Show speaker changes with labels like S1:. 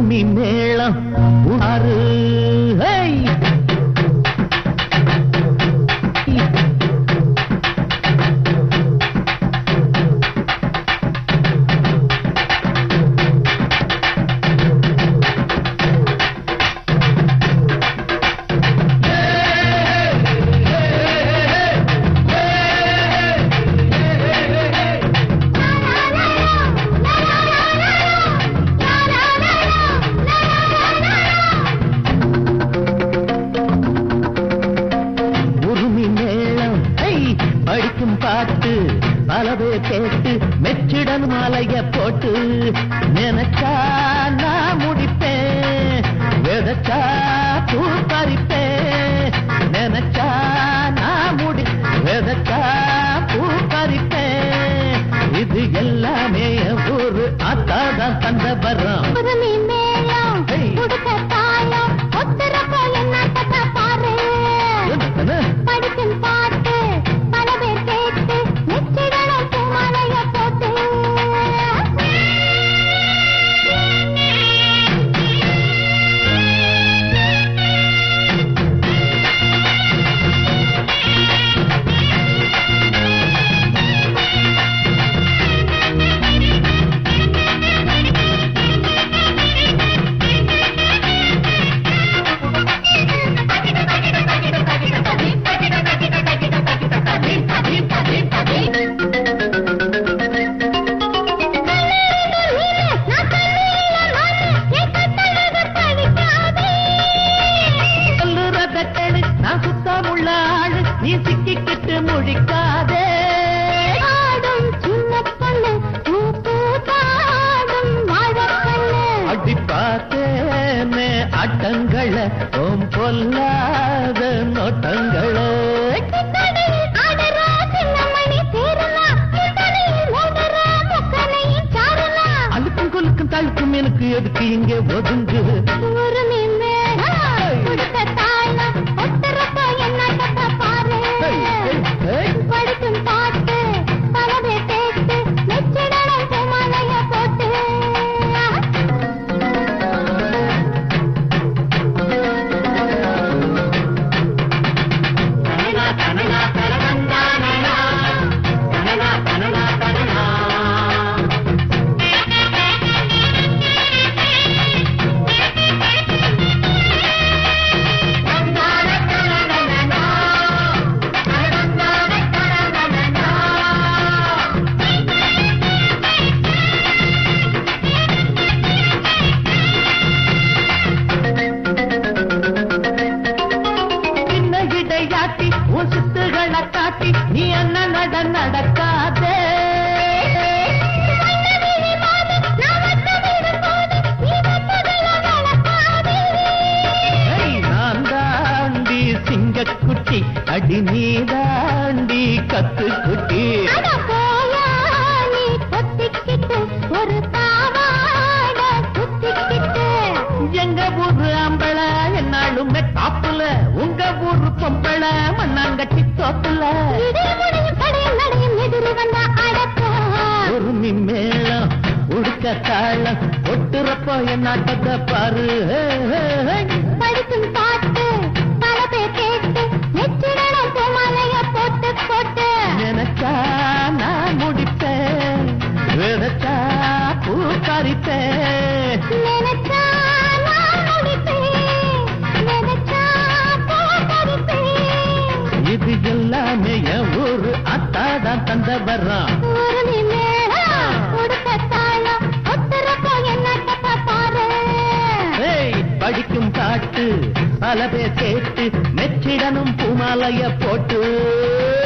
S1: உருமி மேளம் உணாரு ஹேய்! உருமி மேளம் ஐ, படிக்கும் பாட்டு பலவே கேட்டு மெச்சிடன் மாலைய போட்டு நினைச்சா நான் முடிப்பேன் விதைச்சா பூ பறிப்பேன் நினைச்சா நான் முடி விதைச்சா பூ பறிப்பேன் இது எல்லாமே என் ஊரு அத்தாதான் தந்த வரம்
S2: உருமி மேளம்
S1: ஏய்.
S2: உடுக்க தாளம் ஒத்துறப்போ என்னாட்டத்தை பாரு படிக்கும் பாட்டு பல பேர் கேட்டு நெச்சிடணும் பூமாலைய போட்டு
S1: சொல்லுறத கேளு நான் சுத்தமுள்ள ஆளு நீ சிக்கிக்கிட்டு முழிக்காதே அடி பார்த்தேனே அட்டங்கள ஓம் பொல்லாத நோட்டங்கள அழுக்கும் கொலுக்கும் தழுக்கும் எனக்கு எதுக்கு இங்கே ஒதுங்கு
S2: படிக்கும் பாட்டு பலவே கேட்டு நெச்சிடணும் பூமாலைய போட்டு
S1: சின்ன இடையாட்டி உன் சித்துகளை காட்டி நீ என்ன நட நடக்காதே ஏய், நான் தாண்டி சிங்கக்குட்டி அடி நீ தாண்டி கத்துக்குட்டி
S2: ஒரு பாவாட குத்திக்கிட்டு
S1: எங்க ஊரு அம்பள என்னாலுமே டாப்புல உங்க ஊரு பொம்பள மண்ணாங்கட்டி தோப்புல
S2: இடைமுடையும் தடையும் நடையும் எதிரி வந்த அடக்கம்
S1: உருமி மேளம் உடுக்க தாளம் ஒட்டுறப்போ என் நாட்டத்தை பாரு ஹே, ஹே, ஹே.
S2: படிக்கும் பாட்டு பல பேர் கேட்டு நெச்சிடணும் பூமாலைய போட்டு போட்டு
S1: நினைச்சா நான் முடிப்பேன் விதைச்சா பூ பறிப்பேன்
S2: நினைச்சா நான் முடிப்பேன் நினைச்சா பூ பறிப்பேன்
S1: இது எல்லாமே என் ஊரு அத்தாதான் தந்த வர்றான்
S2: உருமி மேளம் உடுக்க தாளம் ஒத்துறப்போ என்னாட்டத்தை பாரு
S1: ஏய், படிக்கும் பாட்டு பல பேர் கேட்டு மெச்சிடனும் பூமாலைய போட்டு